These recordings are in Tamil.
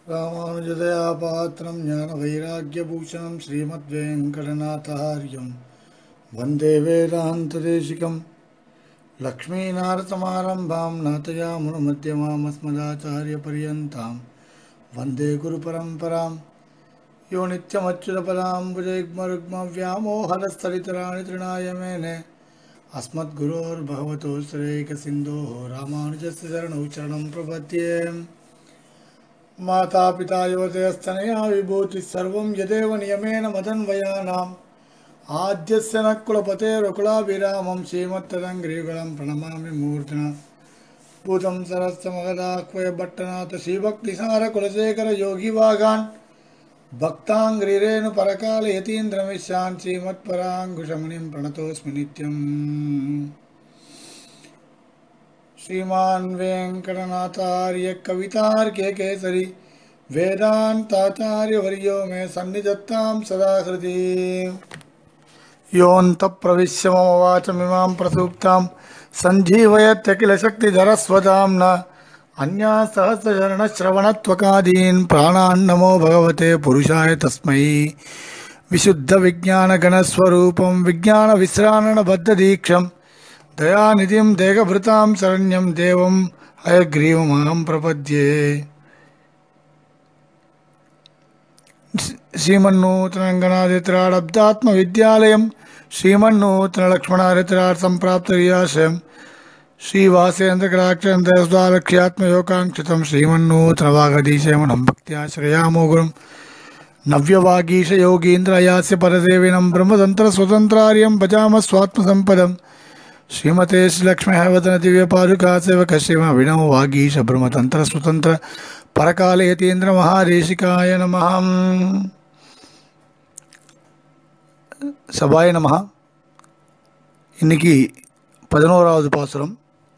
ராமானுஜதயா பாத்திரம் ஞான வைராக்கியபூஷணம் ஸ்ரீமத்வேங்கடநாதாரியம் வந்தே வேதாந்ததேசிகம் லக்ஷ்மீநாரசமாரம்பாம் நாதயாமுனமத்தியமாமஸ்மதாச்சாரியபர்யந்தாம் வந்தே குருபரம்பராம் யோ நித்யமच्युतपदाम्बुजैग्मरुग्मव्यामोहरस्थलितराणि तृणाय मेने अस्मद्गुरोर्भगवतो श्रेकसिन्धोः रामानुजस्य चरणौ चरणं प्रपद्ये मातापिता युवतयस्तनया विभूतिः सर्वं यदेव नियमेन मदन्वयानाम् आद्यस्य न कुलपतेरुकुलाभिरामं श्रीमत्तदङ्ग्रीगुलं प्रणमामि मूर्तिना भूतं सरस्य महदाह्वय भट्टनाथ श्रीभक्तिसारकुलशेखर योगिवागान् भक्ताङ्ग्रिरेणु परकालयतीन्द्रमिष्यान् श्रीमत्पराङ्कुशमुनिं प्रणतोऽस्मि नित्यम् श्रीमान् वेङ्कटनाथार्य कवितार्के केसरी वेदान्ताचार्यवर्यो मे सन्निधत्तां सदा हृदि योऽन्तप्रविश्य मम वाचमिमां प्रसूक्तां सञ्जीवयत्यखिलशक्तिधरस्वदाम्ना अन्या सहस्रचरणश्रवणत्वकादीन् प्राणान् नमो भगवते पुरुषाय तस्मै विशुद्धविज्ञानगणस्वरूपं विज्ञानविश्राणबद्धदीक्षं दयानिधिं देहभृतां शरण्यं देवं हयग्रीवमहं प्रपद्ये श्रीमन्नूतनङ्गनादित्राडब्दात्मविद्यालयं श्रीमन्नूतनलक्ष्मणादित्रार्थ सम्प्राप्तरियाशयं श्रीवासेन्द्रकराक्षन्द्रस्वालक्ष्यात्मयोगाङ्क्षितं श्रीमन्नूतनवागधीशयमनं भक्त्याश्रयामो गुरुं नव्यवागीशयोगीन्द्रयास्य परदेविनं ब्रह्मतन्त्रस्वतन्त्रार्यं भजामः स्वात्मसम्पदम् श्रीमते श्रीलक्ष्म्यः वदनदिव्यपादुका सेवक श्रीमविणो वागीश ब्रह्मतन्त्र स्वतन्त्र परकालयतीन्द्र महादेशिकाय नमः சபாய நமஹா இன்னைக்கு பதினோராவது பாசுரம்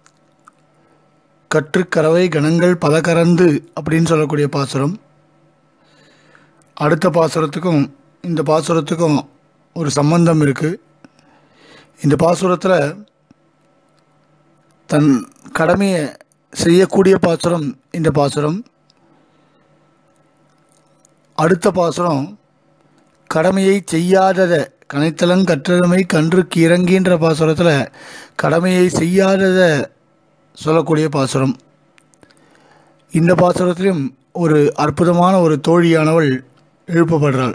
கற்றுக்கறவை கணங்கள் பல கறந்து அப்படின்னு சொல்லக்கூடிய பாசுரம் அடுத்த பாசுரத்துக்கும் இந்த பாசுரத்துக்கும் ஒரு சம்பந்தம் இருக்குது இந்த பாசுரத்தில் தன் கடமையை செய்யக்கூடிய பாசுரம் இந்த பாசுரம் அடுத்த பாசுரம் கடமையை செய்யாதத கனைத்தலங் கற்றமை கன்றுக்கு இறங்கின்ற பாசுரத்தில் கடமையை செய்யாதத சொல்லக்கூடிய பாசுரம் இந்த பாசுரத்திலும் ஒரு அற்புதமான ஒரு தோழியானவள் எழுப்பப்படுறாள்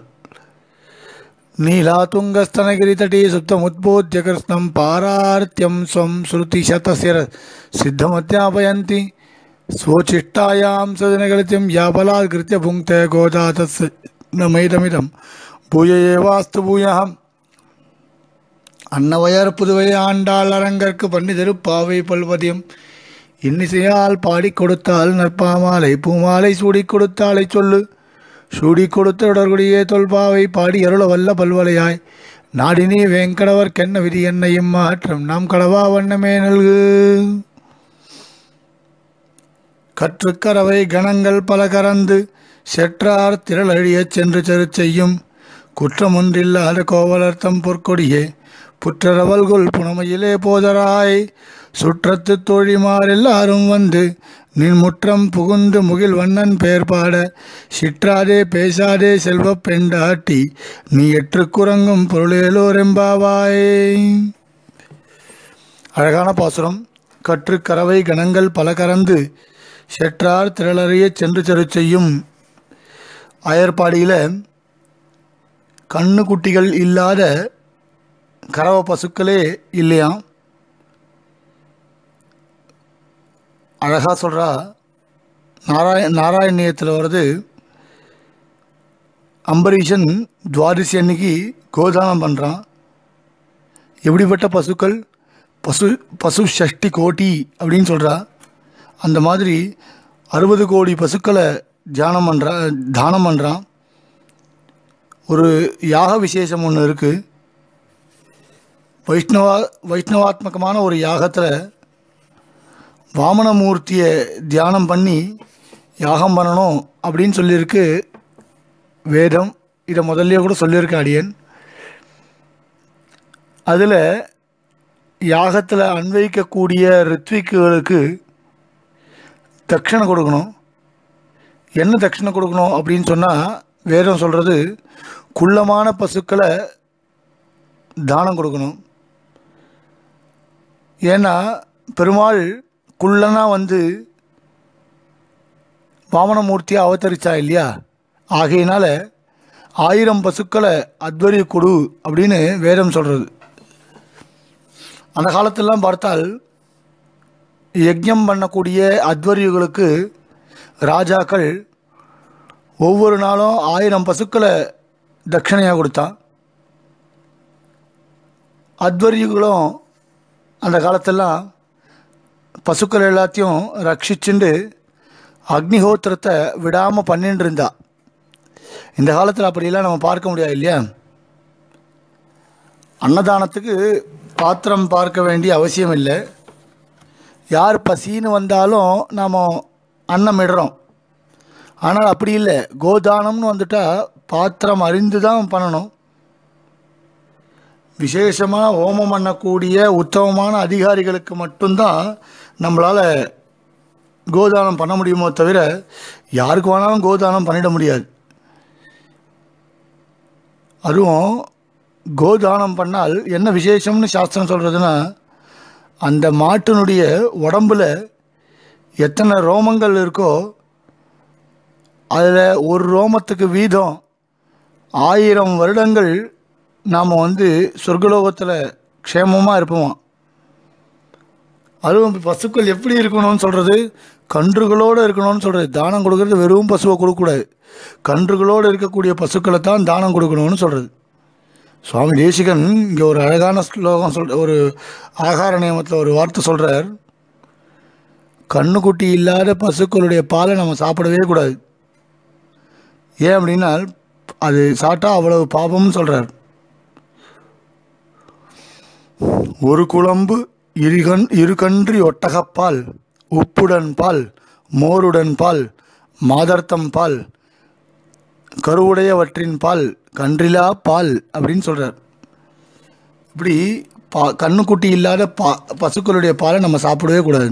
नीलातुङ्गस्तनगिरितटे सुप्तमुद्बोध्य कृष्णं पारार्त्यं स्वं श्रुतिशतशिर सिद्धमध्यापयन्ति स्वोचिष्टायां सजनगलितं याबलात्कृत्य भुङ्क्ते गोदा तस्य न मैदमिदं பூய ஏவாஸ்து பூயகம் அன்னவயர் புதுவை ஆண்டாள் அரங்கற்கு பண்ணி பாவை பல்வதியம் இன்னிசையால் பாடிக் கொடுத்தால் நற்பாமாலை பூமாலை சூடிக் கொடுத்தாலை சொல்லு சூடி கொடுத்த உடற்குடியே தொல்பாவை பாடி அருள வல்ல பல்வலையாய் நாடினி வேங்கடவர் கென்ன விதி என்னையும் மாற்றம் நாம் கடவா வண்ணமே நல்கு கற்றுக்கறவை கணங்கள் பல கறந்து செற்றார் திரளழியச் சென்று செரு செய்யும் குற்றமொன்றில்லாத கோவலர்த்தம் பொற்கொடியே புற்றரவல்குள் புனமையிலே போதராய் சுற்றத்து தோழிமார் எல்லாரும் வந்து நின் முற்றம் புகுந்து முகில் வண்ணன் பெயர் பாட சிற்றாதே பேசாதே செல்வ பெண்டாட்டி நீ எற்று குரங்கும் பொருளேலோரெம்பாவாய் அழகான பாசுரம் கற்று கறவை கணங்கள் பல கறந்து செற்றார் திரளறிய சென்று செரு செய்யும் அயற்பாடியில் கண்ணு குட்டிகள் இல்லாத கறவை பசுக்களே இல்லையாம் அழகாக சொல்கிறா நாராய நாராயணியத்தில் வருது அம்பரீஷன் துவாரிசி அன்னைக்கு கோதானம் பண்ணுறான் எப்படிப்பட்ட பசுக்கள் பசு பசு ஷஷ்டி கோட்டி அப்படின்னு சொல்கிறா அந்த மாதிரி அறுபது கோடி பசுக்களை தியானம் பண்ணுறா தானம் பண்ணுறான் ஒரு யாக விசேஷம் ஒன்று இருக்குது வைஷ்ணவா வைஷ்ணவாத்மகமான ஒரு யாகத்தில் வாமனமூர்த்தியை தியானம் பண்ணி யாகம் பண்ணணும் அப்படின்னு சொல்லியிருக்கு வேதம் இதை முதல்லையே கூட சொல்லியிருக்கேன் அடியன் அதில் யாகத்தில் அன்வைக்கக்கூடிய ரித்விக்குகளுக்கு தட்சணை கொடுக்கணும் என்ன தட்சிணை கொடுக்கணும் அப்படின்னு சொன்னால் வேதம் சொல்கிறது குள்ளமான பசுக்களை தானம் கொடுக்கணும் ஏன்னா பெருமாள் குள்ளனா வந்து வாமனமூர்த்தியாக அவதரிச்சா இல்லையா ஆகையினால ஆயிரம் பசுக்களை அத்வரிய கொடு அப்படின்னு வேதம் சொல்கிறது அந்த காலத்திலலாம் பார்த்தால் யஜ்ஞம் பண்ணக்கூடிய அத்வரியுகளுக்கு ராஜாக்கள் ஒவ்வொரு நாளும் ஆயிரம் பசுக்களை தட்சிணையாக கொடுத்தான் அத்வரியுகளும் அந்த காலத்தெல்லாம் பசுக்கள் எல்லாத்தையும் ரட்சிச்சுண்டு அக்னிஹோத்திரத்தை விடாமல் பண்ணிட்டு இருந்தா இந்த காலத்தில் அப்படியெல்லாம் நம்ம பார்க்க முடியாது இல்லையா அன்னதானத்துக்கு பாத்திரம் பார்க்க வேண்டிய அவசியம் இல்லை யார் பசின்னு வந்தாலும் நாம் அன்னம் இடுறோம் ஆனால் அப்படி இல்லை கோதானம்னு வந்துட்டால் பாத்திரம் அறிந்து தான் பண்ணணும் விசேஷமாக ஹோமம் பண்ணக்கூடிய உத்தமமான அதிகாரிகளுக்கு மட்டும்தான் நம்மளால் கோதானம் பண்ண முடியுமோ தவிர யாருக்கு வேணாலும் கோதானம் பண்ணிட முடியாது அதுவும் கோதானம் பண்ணால் என்ன விசேஷம்னு சாஸ்திரம் சொல்கிறதுனா அந்த மாட்டினுடைய உடம்புல எத்தனை ரோமங்கள் இருக்கோ அதில் ஒரு ரோமத்துக்கு வீதம் ஆயிரம் வருடங்கள் நாம் வந்து சொர்க்கலோகத்தில் க்ஷேமமாக இருப்போமா அதுவும் பசுக்கள் எப்படி இருக்கணும்னு சொல்கிறது கன்றுகளோடு இருக்கணும்னு சொல்கிறது தானம் கொடுக்கறது வெறும் பசுவை கொடுக்கக்கூடாது கன்றுகளோடு இருக்கக்கூடிய பசுக்களை தான் தானம் கொடுக்கணும்னு சொல்கிறது சுவாமி தேசிகன் இங்கே ஒரு அழகான ஸ்லோகம் சொல் ஒரு ஆகார நியமத்தில் ஒரு வார்த்தை சொல்கிறார் கண்ணுக்குட்டி இல்லாத பசுக்களுடைய பாலை நம்ம சாப்பிடவே கூடாது ஏன் அப்படின்னா அது சாப்பிட்டா அவ்வளவு பாபம்னு சொல்கிறார் ஒரு குழம்பு இருகன் இருகன்றி ஒட்டகப்பால் உப்புடன் பால் மோருடன் பால் மாதர்த்தம் பால் கருவுடையவற்றின் பால் கன்றிலா பால் அப்படின்னு சொல்கிறார் இப்படி பா கண்ணுக்குட்டி இல்லாத பா பசுக்களுடைய பாலை நம்ம சாப்பிடவே கூடாது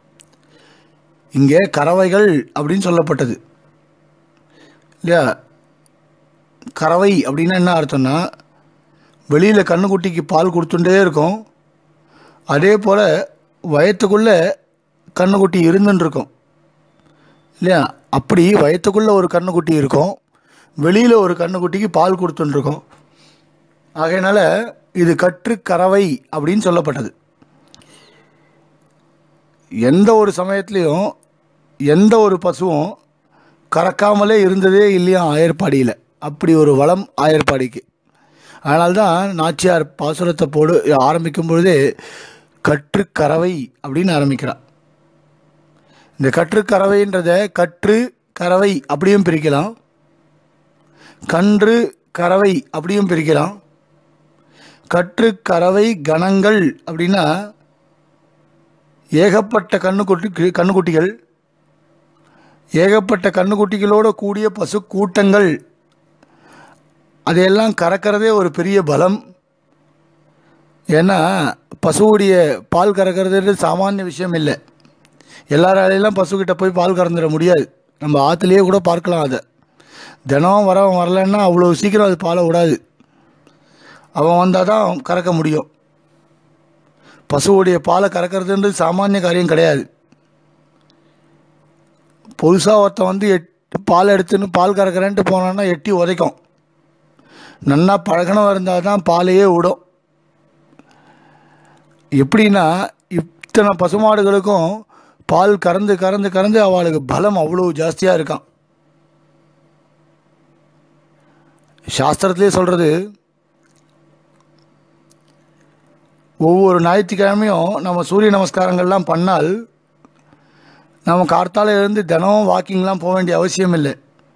இங்கே கறவைகள் அப்படின்னு சொல்லப்பட்டது இல்லையா கறவை அப்படின்னா என்ன அர்த்தம்னா வெளியில் கண்ணுக்குட்டிக்கு பால் கொடுத்துட்டே இருக்கும் அதே போல் வயத்துக்குள்ளே கண்ணுக்குட்டி இருந்துன்னு இருக்கும் இல்லையா அப்படி வயத்துக்குள்ளே ஒரு கண்ணுக்குட்டி இருக்கும் வெளியில் ஒரு கண்ணுக்குட்டிக்கு பால் கொடுத்துன்னு இருக்கும் ஆகையினால இது கற்று கறவை அப்படின்னு சொல்லப்பட்டது எந்த ஒரு சமயத்துலேயும் எந்த ஒரு பசுவும் கறக்காமலே இருந்ததே இல்லையா ஆயர்பாடியில் அப்படி ஒரு வளம் ஆயர்பாடிக்கு அதனால்தான் நாச்சியார் பாசுரத்தை போடு ஆரம்பிக்கும் பொழுதே கற்று கறவை அப்படின்னு ஆரம்பிக்கிறார் இந்த கற்று கறவைன்றத கற்று கறவை அப்படியும் பிரிக்கலாம் கன்று கறவை அப்படியும் பிரிக்கலாம் கற்று கறவை கணங்கள் அப்படின்னா ஏகப்பட்ட கண்ணுக்குட்டி கண்ணுக்குட்டிகள் ஏகப்பட்ட கண்ணுக்குட்டிகளோடு கூடிய பசு கூட்டங்கள் அதையெல்லாம் கறக்கிறதே ஒரு பெரிய பலம் ஏன்னா பசுவுடைய பால் கறக்கிறது சாமானிய விஷயம் இல்லை எல்லாராலையெல்லாம் பசுக்கிட்ட போய் பால் கறந்துட முடியாது நம்ம ஆற்றுலேயே கூட பார்க்கலாம் அதை தினம் வரவன் வரலன்னா அவ்வளோ சீக்கிரம் அது பாலை விடாது அவன் வந்தால் தான் கறக்க முடியும் பசுவுடைய பாலை கறக்கிறதுன்றது சாமானிய காரியம் கிடையாது புதுசாக ஒருத்தன் வந்து எட் பால் எடுத்துன்னு பால் கறக்கிறேன்ட்டு போனான்னா எட்டி உதைக்கும் நன்னா பழகணும் இருந்தால் தான் பாலையே விடும் எப்படின்னா இத்தனை பசுமாடுகளுக்கும் பால் கறந்து கறந்து கறந்து அவளுக்கு பலம் அவ்வளோ ஜாஸ்தியாக இருக்கான் சாஸ்திரத்திலே சொல்கிறது ஒவ்வொரு ஞாயிற்றுக்கிழமையும் நம்ம சூரிய நமஸ்காரங்கள்லாம் பண்ணால் நம்ம கார்த்தால இருந்து தினமும் வாக்கிங்லாம் போக வேண்டிய அவசியம் இல்லை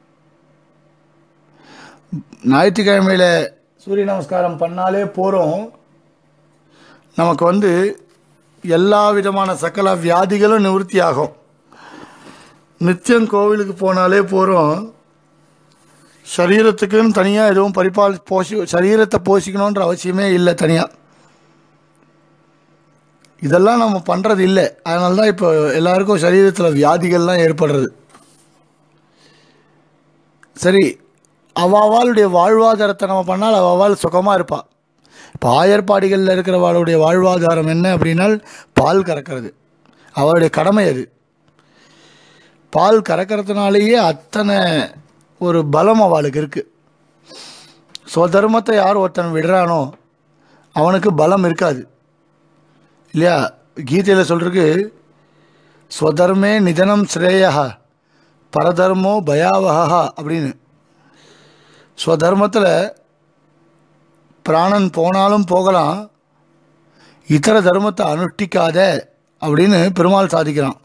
ஞாயிற்றுக்கிழமையில் சூரிய நமஸ்காரம் பண்ணாலே போகிறோம் நமக்கு வந்து எல்லா விதமான சகல வியாதிகளும் நிவர்த்தி ஆகும் நித்தியம் கோவிலுக்கு போனாலே போகிறோம் சரீரத்துக்குன்னு தனியாக எதுவும் பரிபால் போஷி சரீரத்தை போஷிக்கணுன்ற அவசியமே இல்லை தனியாக இதெல்லாம் நம்ம பண்ணுறது இல்லை அதனால தான் இப்போ எல்லாருக்கும் சரீரத்தில் வியாதிகள்லாம் ஏற்படுறது சரி அவாவாளுடைய வாழ்வாதாரத்தை நம்ம பண்ணால் அவாவாள் சுகமாக இருப்பாள் இப்போ ஆயர்பாடிகளில் இருக்கிறவாளுடைய வாழ்வாதாரம் என்ன அப்படின்னால் பால் கறக்கிறது அவளுடைய கடமை அது பால் கறக்கிறதுனாலேயே அத்தனை ஒரு பலம் அவளுக்கு இருக்குது சுதர்மத்தை யார் ஒருத்தன் விடுறானோ அவனுக்கு பலம் இருக்காது இல்லையா கீதையில் சொல்கிறதுக்கு ஸ்வதர்மே நிதனம் ஸ்ரேயா பரதர்மோ பயாவகா அப்படின்னு ஸ்வதர்மத்தில் பிராணன் போனாலும் போகலாம் இதர தர்மத்தை அனுஷ்டிக்காத அப்படின்னு பெருமாள் சாதிக்கிறான்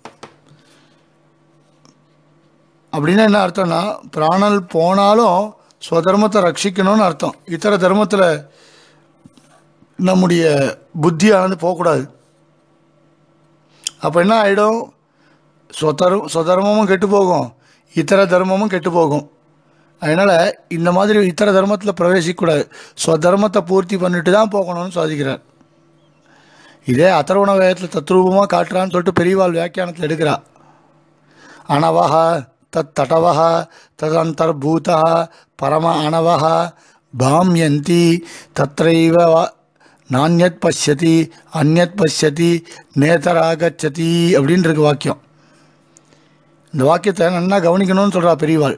அப்படின்னா என்ன அர்த்தம்னா பிராணல் போனாலும் ஸ்வதர்மத்தை ரட்சிக்கணும்னு அர்த்தம் இதர தர்மத்தில் நம்முடைய புத்தியானது போகக்கூடாது அப்போ என்ன ஆகிடும் ஸ்வதர் ஸ்வதர்மமும் கெட்டு போகும் இதர தர்மமும் கெட்டு போகும் அதனால் இந்த மாதிரி இத்தர தர்மத்தில் பிரவேசிக்கக்கூடாது ஸ்வதர்மத்தை பூர்த்தி பண்ணிட்டு தான் போகணும்னு சாதிக்கிறார் இதே அதர்வண வேகத்தில் தத்ரூபமாக காட்டுறான்னு சொல்லிட்டு பெரியவாள் வியாக்கியானத்தில் எடுக்கிறா அனவஹ தத் தடவஹ ததந்தர்பூதா பரம அனவஹ பாம்யந்தி தத்ரைவ வ- நானியத் பஷ்யதி அந்யத் பஷ்யதி நேதராகச்சதி அப்படின்னு இருக்கு வாக்கியம் இந்த வாக்கியத்தை நல்லா கவனிக்கணும்னு சொல்கிறா பெரியவாள்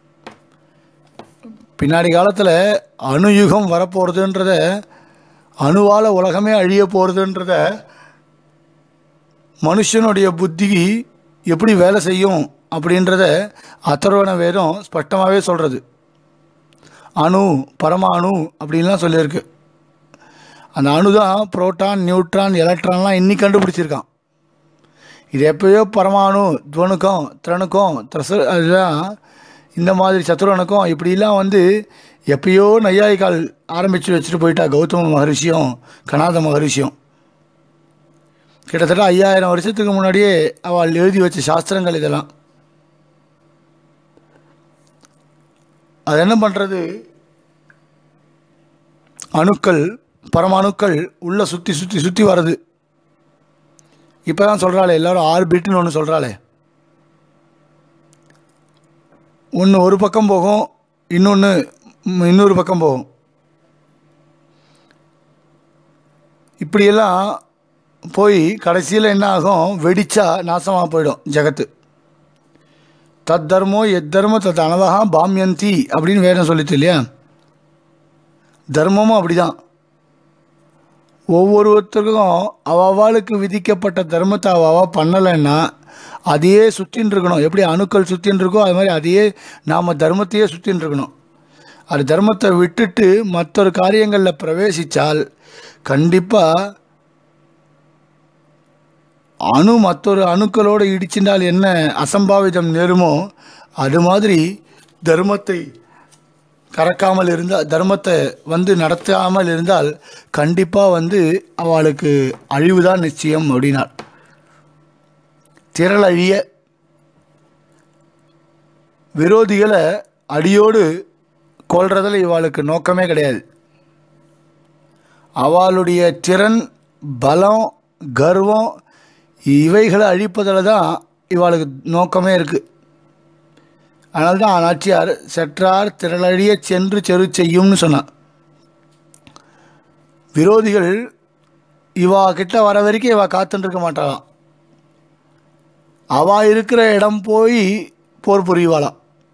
பின்னாடி காலத்தில் அணுயுகம் வரப்போகிறதுன்றத அணுவால் உலகமே அழிய போகிறதுன்றத மனுஷனுடைய புத்தி எப்படி வேலை செய்யும் அப்படின்றத அதர்வண வேதம் ஸ்பஷ்டமாகவே சொல்கிறது அணு பரமாணு அப்படின்லாம் சொல்லியிருக்கு அந்த அணு தான் புரோட்டான் நியூட்ரான் எலக்ட்ரான்லாம் இன்னைக்கு கண்டுபிடிச்சிருக்கான் இது எப்பயோ பரமாணு துவனுக்கம் திறனுக்கம் த்ரச அதுதான் இந்த மாதிரி சத்துரனுக்கும் இப்படிலாம் வந்து எப்பயோ நையாயிக்கால் ஆரம்பித்து வச்சுட்டு போயிட்டா கௌதம மகரிஷியும் கனாத மகரிஷியும் கிட்டத்தட்ட ஐயாயிரம் வருஷத்துக்கு முன்னாடியே அவள் எழுதி வச்ச சாஸ்திரங்கள் இதெல்லாம் அது என்ன பண்ணுறது அணுக்கள் பரமாணுக்கள் உள்ள சுற்றி சுற்றி சுற்றி வருது இப்போ தான் சொல்கிறாளே எல்லாரும் ஆர்பிட்னு ஒன்று சொல்கிறாளே ஒன்று ஒரு பக்கம் போகும் இன்னொன்று இன்னொரு பக்கம் போகும் இப்படியெல்லாம் போய் கடைசியில் என்ன ஆகும் வெடிச்சா நாசமாக போயிடும் ஜகத்து தத் தர்மோ எத் தர்ம தத் அனவகா பாம்யந்தி அப்படின்னு வேதம் சொல்லிச்சு இல்லையா தர்மமும் அப்படிதான் ஒவ்வொருத்தருக்கும் அவளுக்கு விதிக்கப்பட்ட தர்மத்தை அவ பண்ணலைன்னா அதையே சுற்றின்னு இருக்கணும் எப்படி அணுக்கள் சுற்றின்னு இருக்கோ அது மாதிரி அதையே நாம் தர்மத்தையே சுற்றின்னு இருக்கணும் அது தர்மத்தை விட்டுட்டு மற்றொரு காரியங்களில் பிரவேசித்தால் கண்டிப்பாக அணு மற்றொரு அணுக்களோடு இடிச்சினால் என்ன அசம்பாவிதம் நேருமோ அது மாதிரி தர்மத்தை கறக்காமல் இருந்தால் தர்மத்தை வந்து நடத்தாமல் இருந்தால் கண்டிப்பாக வந்து அவளுக்கு அழிவு தான் நிச்சயம் அப்படின்னார் திரள் அழிய விரோதிகளை அடியோடு கொல்றதில் இவாளுக்கு நோக்கமே கிடையாது அவளுடைய திறன் பலம் கர்வம் இவைகளை அழிப்பதில் தான் இவாளுக்கு நோக்கமே இருக்குது அதனால தான் ஆனாச்சியார் செற்றார் திரளழிய சென்று செரு செய்யும்னு சொன்னான் விரோதிகள் இவா கிட்ட வர வரைக்கும் இவா காத்துட்டு இருக்க மாட்டாளாம் அவா இருக்கிற இடம் போய் போர் புரிவாளாம்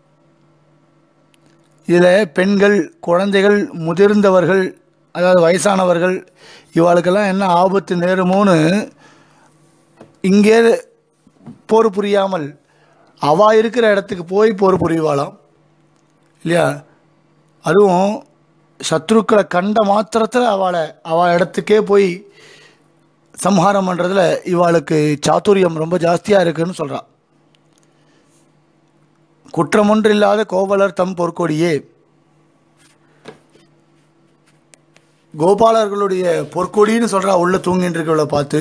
இதில் பெண்கள் குழந்தைகள் முதிர்ந்தவர்கள் அதாவது வயசானவர்கள் இவாளுக்கெல்லாம் என்ன ஆபத்து நேருமோன்னு இங்கே போர் புரியாமல் அவா இருக்கிற இடத்துக்கு போய் போர் புரிவாளாம் இல்லையா அதுவும் சத்ருக்களை கண்ட மாத்திரத்தில் அவளை அவள் இடத்துக்கே போய் சம்ஹாரம் பண்ணுறதுல இவாளுக்கு சாத்துரியம் ரொம்ப ஜாஸ்தியாக இருக்குன்னு சொல்கிறான் குற்றமொன்றில்லாத கோவலர் தம் பொற்கொடியே கோபாலர்களுடைய பொற்கொடின்னு சொல்கிறா உள்ள தூங்கிட்டு இருக்கவளை பார்த்து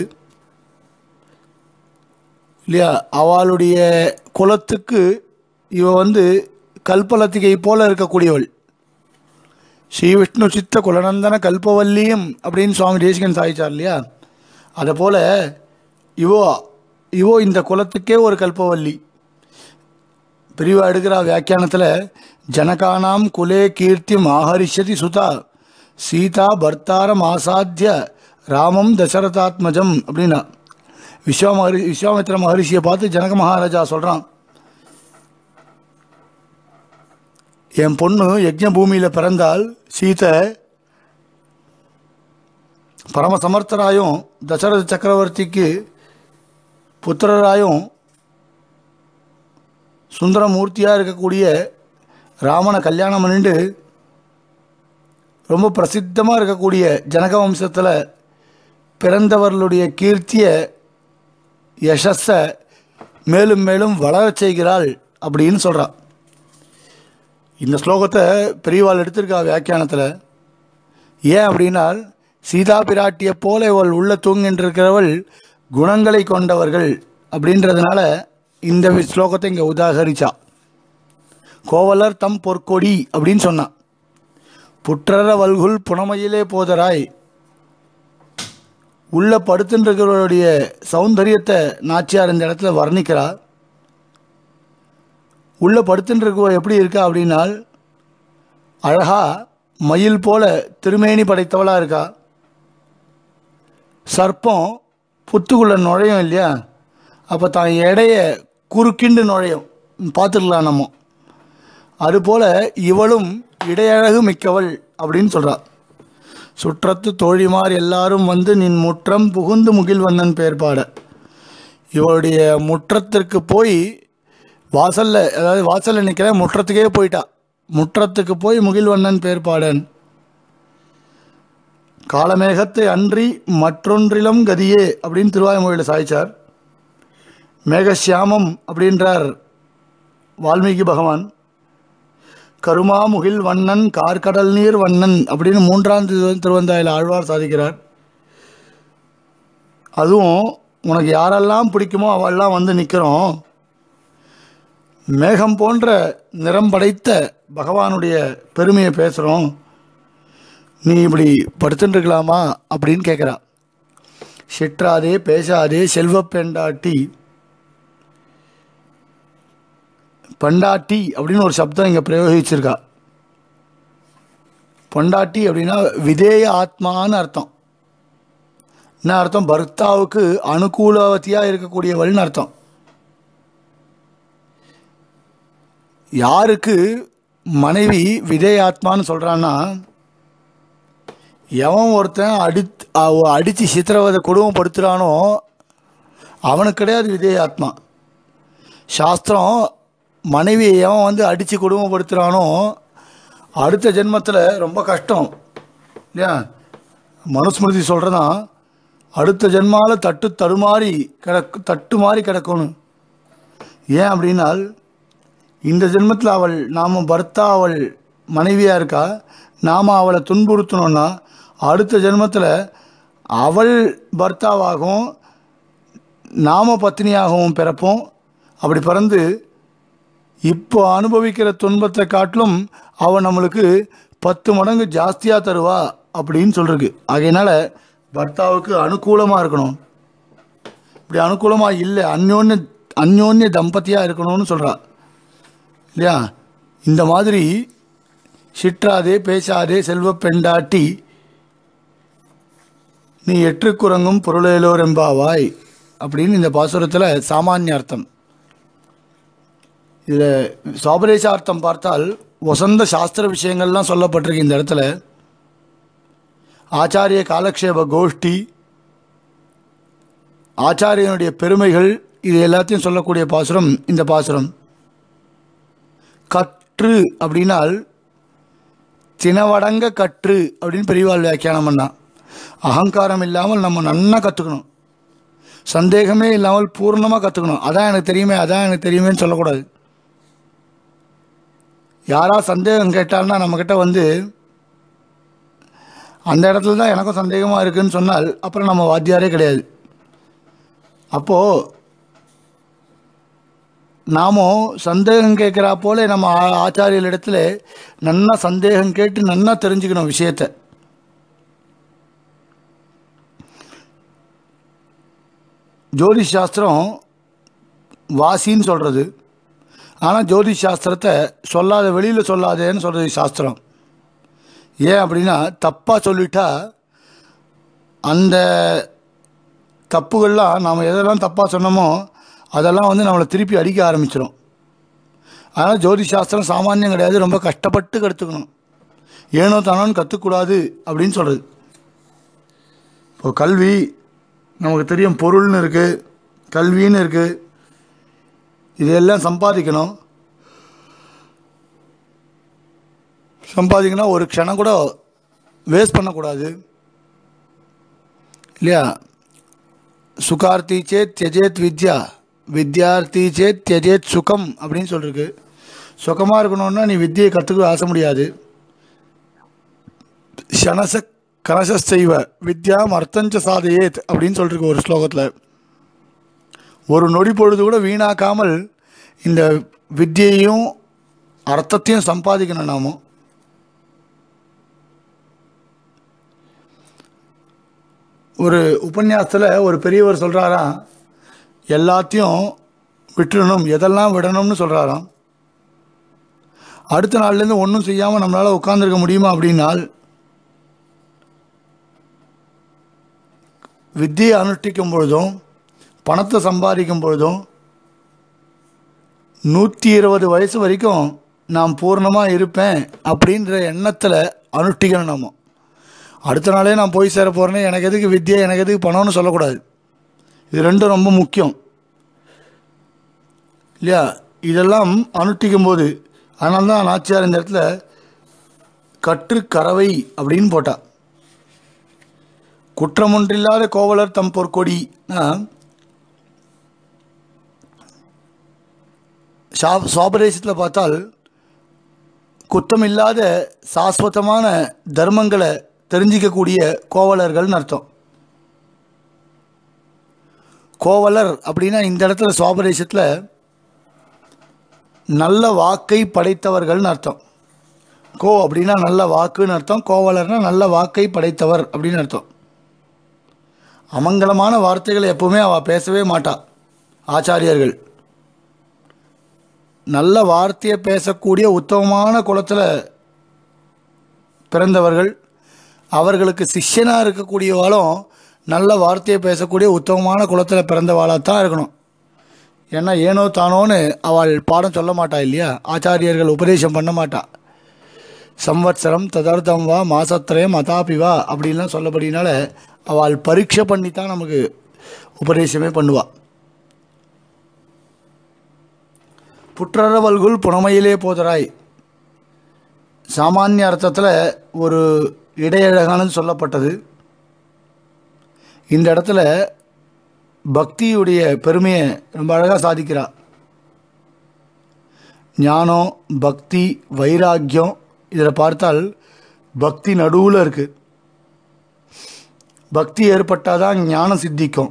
இல்லையா அவளுடைய குலத்துக்கு இவ வந்து கல்பலத்திகை போல இருக்கக்கூடியவள் ஸ்ரீ விஷ்ணு சித்த குலநந்தன கல்பவல்லியும் அப்படின்னு சுவாமி தேசிகன் சாதிச்சார் இல்லையா அதை போல் இவோ இவோ இந்த குலத்துக்கே ஒரு கல்பவல்லி பிரிவா எடுக்கிற வியாக்கியானத்தில் ஜனகானாம் குலே கீர்த்தி ஆஹரிஷதி சுதா சீதா பர்த்தாரம் ஆசாத்திய ராமம் தசரதாத்மஜம் அப்படின்னா விஸ்வா மகரி விஸ்வாமித்திர மகரிஷியை பார்த்து ஜனக மகாராஜா சொல்கிறான் என் பொண்ணு யஜ்ஞ பூமியில் பிறந்தால் சீதை பரம சமர்த்தராயும் தசரத சக்கரவர்த்திக்கு புத்திரராயும் சுந்தரமூர்த்தியாக இருக்கக்கூடிய ராமனை கல்யாணம் பண்ணிட்டு ரொம்ப பிரசித்தமாக இருக்கக்கூடிய ஜனக வம்சத்தில் பிறந்தவர்களுடைய கீர்த்தியை யசஸை மேலும் மேலும் வளரச் செய்கிறாள் அப்படின்னு சொல்கிறான் இந்த ஸ்லோகத்தை பெரியவாள் எடுத்திருக்கா வியாக்கியானத்தில் ஏன் அப்படின்னால் சீதா பிராட்டியை போல இவள் உள்ள தூங்கின்றிருக்கிறவள் குணங்களை கொண்டவர்கள் அப்படின்றதுனால இந்த ஸ்லோகத்தை இங்கே உதாகரிச்சா கோவலர் தம் பொற்கொடி அப்படின்னு சொன்னான் புற்றர வல்குல் புனமையிலே போதராய் உள்ள படுத்துருக்கிறவருடைய சௌந்தரியத்தை நாச்சியார் இந்த இடத்துல வர்ணிக்கிறா உள்ள படுத்துருக்கவ எப்படி இருக்கா அப்படின்னால் அழகா மயில் போல திருமேனி படைத்தவளாக இருக்கா சர்ப்பம் புத்துக்குள்ள நுழையும் இல்லையா அப்போ தான் எடைய குறுக்கிண்டு நுழையும் பார்த்துக்கலாம் நம்ம அதுபோல் இவளும் இடையழகு மிக்கவள் அப்படின்னு சொல்கிறா சுற்றத்து தோழிமார் எல்லாரும் வந்து நின் முற்றம் புகுந்து முகில்வண்ணன் பேர் பாட இவளுடைய முற்றத்திற்கு போய் வாசல்ல அதாவது வாசல்ல நிற்கிற முற்றத்துக்கே போயிட்டா முற்றத்துக்கு போய் முகில்வண்ணன் பேர் பாடன் காலமேகத்தை அன்றி மற்றொன்றிலும் கதியே அப்படின்னு திருவாய்மொழியில் சாய்ச்சார் மேகசியாமம் அப்படின்றார் வால்மீகி பகவான் கருமாமுகில் வண்ணன் கார்கடல் நீர் வண்ணன் அப்படின்னு மூன்றாம் திரு- திருவந்தாயில் ஆழ்வார் சாதிக்கிறார் அதுவும் உனக்கு யாரெல்லாம் பிடிக்குமோ அவெல்லாம் வந்து நிற்கிறோம் மேகம் போன்ற நிறம் படைத்த பகவானுடைய பெருமையை பேசுகிறோம் நீ இப்படி படுத்துட்டு இருக்கலாமா அப்படின்னு கேட்குறா சிற்றாதே பேசாதே செல்வப் பெண்டாட்டி பண்டாட்டி அப்படின்னு ஒரு சப்தம் இங்கே பிரயோகிச்சிருக்கா பொண்டாட்டி அப்படின்னா விதேய ஆத்மான்னு அர்த்தம் என்ன அர்த்தம் பர்த்தாவுக்கு அனுகூலவதியாக இருக்கக்கூடியவள்னு அர்த்தம் யாருக்கு மனைவி விதேய ஆத்மான்னு சொல்கிறான்னா எவன் ஒருத்தன் அடி அடித்து சித்திரவதை கொடுமைப்படுத்துகிறானோ அவனுக்கு கிடையாது விதேய ஆத்மா சாஸ்திரம் மனைவியை எவன் வந்து அடித்து கொடுமைப்படுத்துகிறானோ அடுத்த ஜென்மத்தில் ரொம்ப கஷ்டம் இல்லையா மனுஸ்மிருதி சொல்கிறதான் அடுத்த ஜென்மாவில் தட்டு தடுமாறி கிடக்கு தட்டு மாறி கிடக்கணும் ஏன் அப்படின்னால் இந்த ஜென்மத்தில் அவள் நாம் பர்த்தா அவள் மனைவியாக இருக்கா நாம் அவளை துன்புறுத்தணும்னா அடுத்த ஜென்மத்தில் அவள் பர்த்தாவாகவும் நாம பத்தினியாகவும் பிறப்போம் அப்படி பிறந்து இப்போ அனுபவிக்கிற துன்பத்தை காட்டிலும் அவள் நம்மளுக்கு பத்து மடங்கு ஜாஸ்தியாக தருவா அப்படின்னு சொல்லிருக்கு ஆகையினால பர்த்தாவுக்கு அனுகூலமாக இருக்கணும் இப்படி அனுகூலமாக இல்லை அந்யோன்ய அந்யோன்ய தம்பதியாக இருக்கணும்னு சொல்கிறா இல்லையா இந்த மாதிரி சிற்றாதே பேசாதே செல்வ பெண்டாட்டி நீ எற்று குரங்கும் பொருளேலோர் எம்பாவாய் அப்படின்னு இந்த பாசுரத்தில் சாமானிய அர்த்தம் இதில் சாபரேசார்த்தம் பார்த்தால் வசந்த சாஸ்திர விஷயங்கள்லாம் சொல்லப்பட்டிருக்கு இந்த இடத்துல ஆச்சாரிய காலக்ஷேப கோஷ்டி ஆச்சாரியனுடைய பெருமைகள் இது எல்லாத்தையும் சொல்லக்கூடிய பாசுரம் இந்த பாசுரம் கற்று அப்படின்னால் தினவடங்க கற்று அப்படின்னு பெரியவாள் வியாக்கியானம் பண்ணா அகங்காரம் இல்லாமல் நம்ம நன்னா கற்றுக்கணும் சந்தேகமே இல்லாமல் பூர்ணமாக கற்றுக்கணும் அதான் எனக்கு தெரியுமே அதான் எனக்கு தெரியுமேன்னு சொல்லக்கூடாது யாரா சந்தேகம் கேட்டால்னா நம்மக்கிட்ட வந்து அந்த இடத்துல தான் எனக்கும் சந்தேகமாக இருக்குன்னு சொன்னால் அப்புறம் நம்ம வாத்தியாரே கிடையாது அப்போது நாமும் சந்தேகம் கேட்குறா போல நம்ம ஆ- ஆச்சாரியர்களிடத்துல நன்னா சந்தேகம் கேட்டு நன்னா தெரிஞ்சுக்கணும் விஷயத்தை ஜோதிஷ் சாஸ்திரம் வாசின்னு சொல்கிறது ஆனால் ஜோதிஷ் சாஸ்திரத்தை சொல்லாத வெளியில் சொல்லாதேன்னு சொல்கிறது சாஸ்திரம் ஏன் அப்படின்னா தப்பாக சொல்லிட்டா அந்த தப்புகள்லாம் நாம் எதெல்லாம் தப்பாக சொன்னோமோ அதெல்லாம் வந்து நம்மளை திருப்பி அடிக்க ஆரம்பிச்சிடும் அதனால் ஜோதிஷ் சாஸ்திரம் சாமானியம் கிடையாது ரொம்ப கஷ்டப்பட்டு கற்றுக்கணும் ஏனோ தானோன்னு கற்றுக்கூடாது அப்படின்னு சொல்கிறது இப்போ கல்வி நமக்கு தெரியும் பொருள்னு இருக்குது கல்வின்னு இருக்குது இதெல்லாம் சம்பாதிக்கணும் சம்பாதிக்கணும் ஒரு க்ஷணம் கூட வேஸ்ட் பண்ணக்கூடாது இல்லையா சுகார்த்தி சேத் தியஜேத் வித்யா வித்யார்த்தி சேத் தியஜேத் சுகம் அப்படின்னு சொல்லிருக்கு சுகமாக இருக்கணும்னா நீ வித்தியை கற்றுக்க ஆசை முடியாது ஷனச கனசைவ வித்யாம் அர்த்தஞ்ச சாதையேத் அப்படின்னு சொல்லிருக்கு ஒரு ஸ்லோகத்தில் ஒரு நொடி பொழுது கூட வீணாக்காமல் இந்த வித்தியையும் அர்த்தத்தையும் சம்பாதிக்கணும் நாம ஒரு உபன்யாசத்தில் ஒரு பெரியவர் சொல்கிறாராம் எல்லாத்தையும் விட்டுறணும் எதெல்லாம் விடணும்னு சொல்கிறாராம் அடுத்த நாள்லேருந்து ஒன்றும் செய்யாமல் நம்மளால் உட்காந்துருக்க முடியுமா அப்படின்னால் வித்தியை அனுஷ்டிக்கும் பொழுதும் பணத்தை சம்பாதிக்கும் பொழுதும் நூற்றி இருபது வயசு வரைக்கும் நான் பூர்ணமாக இருப்பேன் அப்படின்ற எண்ணத்தில் அனுஷ்டிக்கணும் நம்ம அடுத்த நாளே நான் போய் சேர போகிறேனே எனக்கு எதுக்கு வித்தியை எனக்கு எதுக்கு பணம்னு சொல்லக்கூடாது இது ரெண்டும் ரொம்ப முக்கியம் இல்லையா இதெல்லாம் அனுஷ்டிக்கும் போது அதனால தான் நாச்சியார் இந்த இடத்துல கற்று கறவை அப்படின்னு போட்டா குற்றமொன்றில்லாத கோவலர் தம் பொற்கொடினா சா சுவாபரேசத்தில் பார்த்தால் குற்றமில்லாத சாஸ்வதமான தர்மங்களை தெரிஞ்சிக்கக்கூடிய கோவலர்கள்னு அர்த்தம் கோவலர் அப்படின்னா இந்த இடத்துல சுவாபரேசத்தில் நல்ல வாக்கை படைத்தவர்கள்னு அர்த்தம் கோ அப்படின்னா நல்ல வாக்குன்னு அர்த்தம் கோவலர்னா நல்ல வாக்கை படைத்தவர் அப்படின்னு அர்த்தம் அமங்கலமான வார்த்தைகளை எப்பவுமே அவள் பேசவே மாட்டா ஆச்சாரியர்கள் நல்ல வார்த்தையை பேசக்கூடிய உத்தமமான குலத்தில் பிறந்தவர்கள் அவர்களுக்கு சிஷ்யனாக இருக்கக்கூடியவாளும் நல்ல வார்த்தையை பேசக்கூடிய உத்தமமான குலத்தில் பிறந்தவாளாக தான் இருக்கணும் ஏன்னா ஏனோ தானோன்னு அவள் பாடம் சொல்ல மாட்டா இல்லையா ஆச்சாரியர்கள் உபதேசம் பண்ண மாட்டா சம்வத்சரம் ததர்த்தம் வா மாசத்திரயம் அதாபி வா அப்படின்லாம் சொல்லப்படினால அவள் பரீட்சை பண்ணி தான் நமக்கு உபதேசமே பண்ணுவாள் புற்றரவல்குள் புனமையிலே போதராய் சாமானிய அர்த்தத்தில் ஒரு இடையழகானது சொல்லப்பட்டது இந்த இடத்துல பக்தியுடைய பெருமையை ரொம்ப அழகாக சாதிக்கிறா ஞானம் பக்தி வைராக்கியம் இதில் பார்த்தால் பக்தி நடுவில் இருக்குது பக்தி ஏற்பட்டால் தான் ஞானம் சித்திக்கும்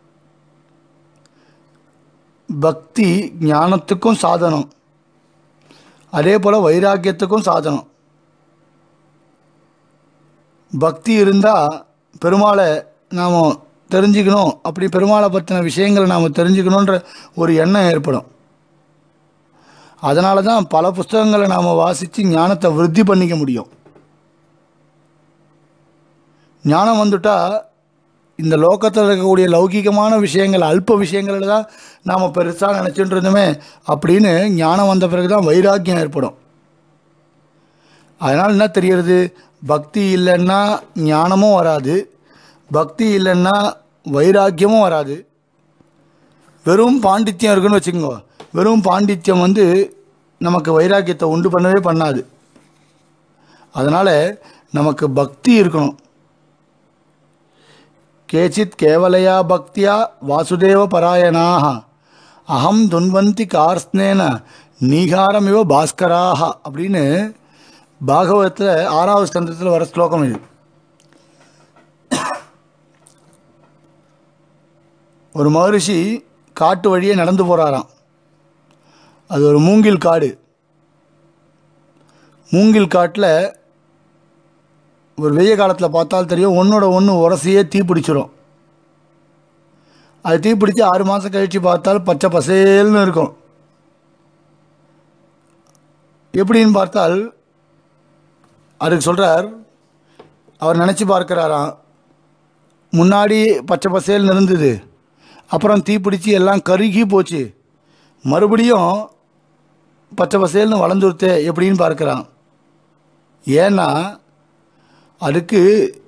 பக்தி ஞானத்துக்கும் சாதனம் அதே போல் வைராக்கியத்துக்கும் சாதனம் பக்தி இருந்தால் பெருமாளை நாம் தெரிஞ்சுக்கணும் அப்படி பெருமாளை பற்றின விஷயங்களை நாம் தெரிஞ்சுக்கணுன்ற ஒரு எண்ணம் ஏற்படும் அதனால தான் பல புஸ்தகங்களை நாம் வாசித்து ஞானத்தை விருத்தி பண்ணிக்க முடியும் ஞானம் வந்துட்டா இந்த லோகத்தில் இருக்கக்கூடிய லௌகிகமான விஷயங்கள் அல்ப விஷயங்களில் தான் நாம் பெருசாக நினச்சிட்டு இருந்தோமே அப்படின்னு ஞானம் வந்த பிறகு தான் வைராக்கியம் ஏற்படும் அதனால் என்ன தெரியறது பக்தி இல்லைன்னா ஞானமும் வராது பக்தி இல்லைன்னா வைராக்கியமும் வராது வெறும் பாண்டித்யம் இருக்குன்னு வச்சுக்கோங்க வெறும் பாண்டித்யம் வந்து நமக்கு வைராக்கியத்தை உண்டு பண்ணவே பண்ணாது அதனால் நமக்கு பக்தி இருக்கணும் கேச்சித் கேவலையா பக்தியா வாசுதேவ பராயணாக அகம் துன்வந்தி கார்ஸ்னேன நீகாரமிவ பாஸ்கராக அப்படின்னு பாகவத்தில் ஆறாவது ஸ்கந்தத்தில் வர ஸ்லோகம் இது ஒரு மகரிஷி காட்டு வழியே நடந்து போகிறாராம் அது ஒரு மூங்கில் காடு மூங்கில் காட்டில் ஒரு வெய்ய காலத்தில் பார்த்தால் தெரியும் ஒன்றோட ஒன்று உரசியே தீ பிடிச்சிரும் அது தீ பிடிச்சி ஆறு மாதம் கழித்து பார்த்தால் பச்சை பசேல்னு இருக்கும் எப்படின்னு பார்த்தால் அதுக்கு சொல்கிறார் அவர் நினச்சி பார்க்கிறாராம் முன்னாடி பச்சை பசேல்னு இருந்தது அப்புறம் தீப்பிடிச்சு எல்லாம் கருகி போச்சு மறுபடியும் பச்சை பசேல்னு வளர்ந்துருத்தே எப்படின்னு பார்க்குறான் ஏன்னா அதுக்கு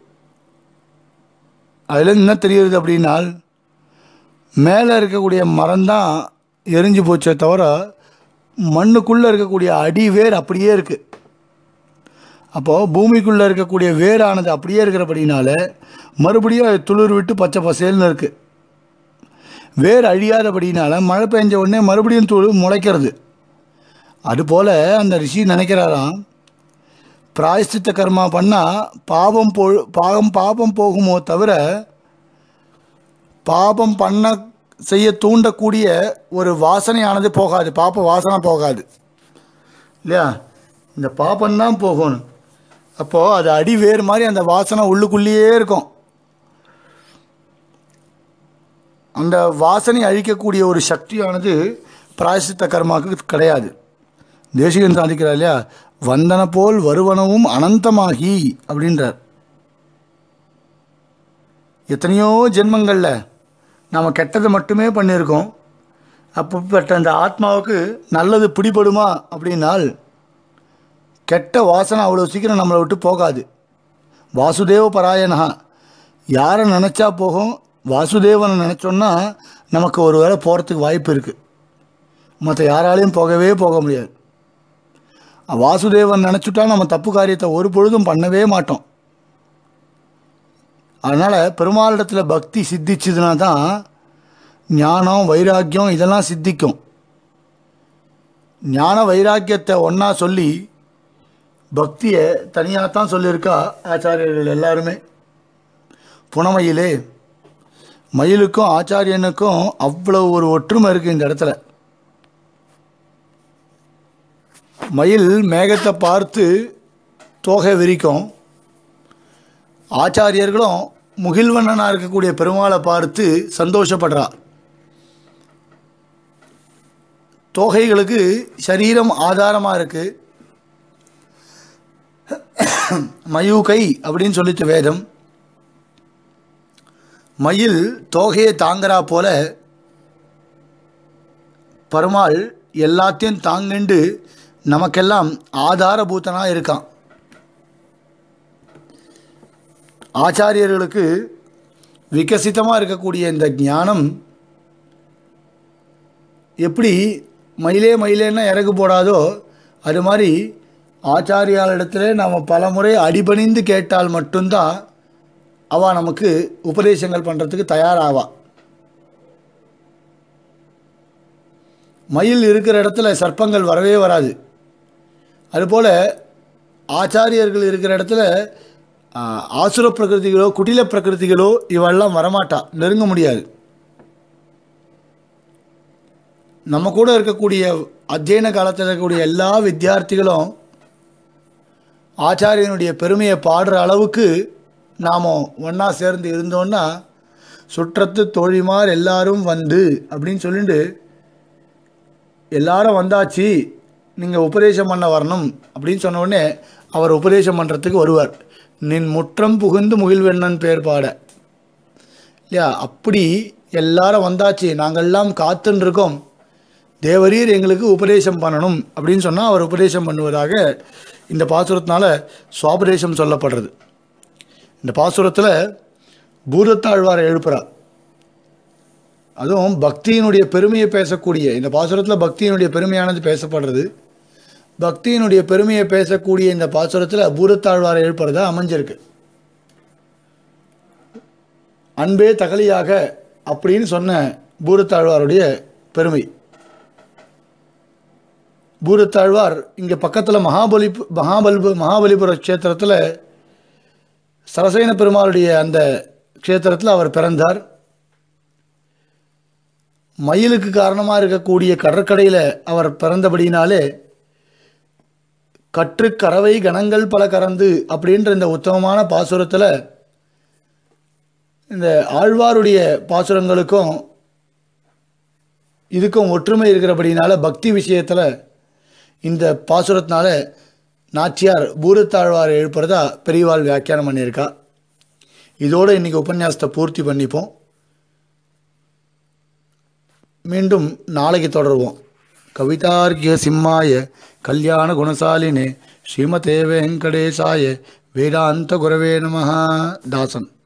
அதில் என்ன தெரியுது அப்படின்னால் மேலே இருக்கக்கூடிய மரம்தான் எரிஞ்சு போச்சே தவிர மண்ணுக்குள்ளே இருக்கக்கூடிய அடி வேர் அப்படியே இருக்குது அப்போது பூமிக்குள்ளே இருக்கக்கூடிய வேரானது அப்படியே இருக்கிறபடினால மறுபடியும் அது துளிர் விட்டு பச்சை பசேல்னு இருக்குது வேர் அழியாதபடினால மழை பெஞ்ச உடனே மறுபடியும் துளிர் முளைக்கிறது அதுபோல் அந்த ரிஷி நினைக்கிறாராம் பிராயஷ்சித்த கர்மா பண்ணால் பாவம் போ பாவம் பாபம் போகுமோ தவிர பாபம் பண்ண செய்ய தூண்டக்கூடிய ஒரு வாசனையானது போகாது பாப்ப வாசனை போகாது இல்லையா இந்த பாப்பம்தான் போகணும் அப்போது அது அடி வேறு மாதிரி அந்த வாசனை உள்ளுக்குள்ளேயே இருக்கும் அந்த வாசனை அழிக்கக்கூடிய ஒரு சக்தியானது பிராயசித்த கர்மாவுக்கு கிடையாது தேசிகன் சாதிக்கிறார் இல்லையா வந்தன போல் வருவனவும் அனந்தமாகி அப்படின்றார் எத்தனையோ ஜென்மங்களில் நாம் கெட்டதை மட்டுமே பண்ணியிருக்கோம் அப்பப்பட்ட அந்த ஆத்மாவுக்கு நல்லது பிடிபடுமா அப்படின்னால் கெட்ட வாசனை அவ்வளோ சீக்கிரம் நம்மளை விட்டு போகாது வாசுதேவ பராயணா யாரை நினச்சா போகும் வாசுதேவனை நினச்சோன்னா நமக்கு ஒரு வேளை போகிறதுக்கு வாய்ப்பு இருக்குது மற்ற யாராலையும் போகவே போக முடியாது வாசுதேவன் நினச்சிட்டா நம்ம தப்பு காரியத்தை ஒரு பொழுதும் பண்ணவே மாட்டோம் அதனால் பெருமாளிடத்தில் பக்தி சித்திச்சுதுன்னா தான் ஞானம் வைராக்கியம் இதெல்லாம் சித்திக்கும் ஞான வைராக்கியத்தை ஒன்றா சொல்லி பக்தியை தனியாக தான் சொல்லியிருக்கா ஆச்சாரியர்கள் எல்லாருமே புனமயிலே மயிலுக்கும் ஆச்சாரியனுக்கும் அவ்வளோ ஒரு ஒற்றுமை இருக்குது இந்த இடத்துல மயில் மேகத்தை பார்த்து தோகை விரிக்கும் ஆச்சாரியர்களும் முகில்வண்ணனாக இருக்கக்கூடிய பெருமாளை பார்த்து சந்தோஷப்படுறா தோகைகளுக்கு சரீரம் ஆதாரமாக இருக்குது மயூகை அப்படின்னு சொல்லிச்சு வேதம் மயில் தோகையை தாங்கிறா போல பெருமாள் எல்லாத்தையும் தாங்கிண்டு நமக்கெல்லாம் ஆதாரபூத்தனாக இருக்கான் ஆச்சாரியர்களுக்கு விகசிதமாக இருக்கக்கூடிய இந்த ஞானம் எப்படி மயிலே மயிலேன்னா இறகு போடாதோ அது மாதிரி ஆச்சாரியாளிடத்தில் நாம் பல முறை அடிபணிந்து கேட்டால் மட்டும்தான் அவள் நமக்கு உபதேசங்கள் பண்ணுறதுக்கு தயாராவா மயில் இருக்கிற இடத்துல சர்ப்பங்கள் வரவே வராது அதுபோல் ஆச்சாரியர்கள் இருக்கிற இடத்துல ஆசுர பிரகிருதிகளோ குட்டில பிரகிருதிகளோ இவெல்லாம் வரமாட்டா நெருங்க முடியாது நம்ம கூட இருக்கக்கூடிய அத்தியன காலத்தில் இருக்கக்கூடிய எல்லா வித்தியார்த்திகளும் ஆச்சாரியனுடைய பெருமையை பாடுற அளவுக்கு நாம் ஒன்றா சேர்ந்து இருந்தோன்னா சுற்றத்து தோழிமார் எல்லாரும் வந்து அப்படின்னு சொல்லிட்டு எல்லாரும் வந்தாச்சு நீங்கள் உபதேசம் பண்ண வரணும் அப்படின்னு சொன்ன உடனே அவர் உபதேசம் பண்ணுறதுக்கு வருவார் நின் முற்றம் புகுந்து முகில்வெண்ணன் பேர் பாட இல்லையா அப்படி எல்லாரும் வந்தாச்சு நாங்கள்லாம் காத்துன்னு இருக்கோம் தேவரீர் எங்களுக்கு உபதேசம் பண்ணணும் அப்படின்னு சொன்னால் அவர் உபதேசம் பண்ணுவதாக இந்த பாசுரத்தினால சுவாபதேசம் சொல்லப்படுறது இந்த பாசுரத்தில் பூதத்தாழ்வாரை எழுப்புறார் அதுவும் பக்தியினுடைய பெருமையை பேசக்கூடிய இந்த பாசுரத்தில் பக்தியினுடைய பெருமையானது பேசப்படுறது பக்தியினுடைய பெருமையை பேசக்கூடிய இந்த பாசுரத்தில் பூரத்தாழ்வாரை எழுப்புறதா அமைஞ்சிருக்கு அன்பே தகலியாக அப்படின்னு சொன்ன பூரத்தாழ்வாருடைய பெருமை பூரத்தாழ்வார் இங்கே பக்கத்தில் மகாபலி மகாபலிபு மகாபலிபுர க்ஷேத்திரத்தில் சரசேன பெருமாளுடைய அந்த க்ஷேத்திரத்தில் அவர் பிறந்தார் மயிலுக்கு காரணமாக இருக்கக்கூடிய கடற்கரையில் அவர் பிறந்தபடினாலே கற்று கறவை கணங்கள் பல கறந்து அப்படின்ற இந்த உத்தமமான பாசுரத்தில் இந்த ஆழ்வாருடைய பாசுரங்களுக்கும் இதுக்கும் ஒற்றுமை இருக்கிறபடினால பக்தி விஷயத்தில் இந்த பாசுரத்தினால நாச்சியார் பூரத்தாழ்வார் எழுப்புறதா பெரியவாள் வியாக்கியானம் பண்ணியிருக்கா இதோடு இன்றைக்கி உபன்யாசத்தை பூர்த்தி பண்ணிப்போம் மீண்டும் நாளைக்கு தொடருவோம் கவிதார்க்கிய சிம்மாய கல்யாண குணசாலினே ஸ்ரீமதே வெங்கடேசாய வேதாந்த குரவே நம தாசன்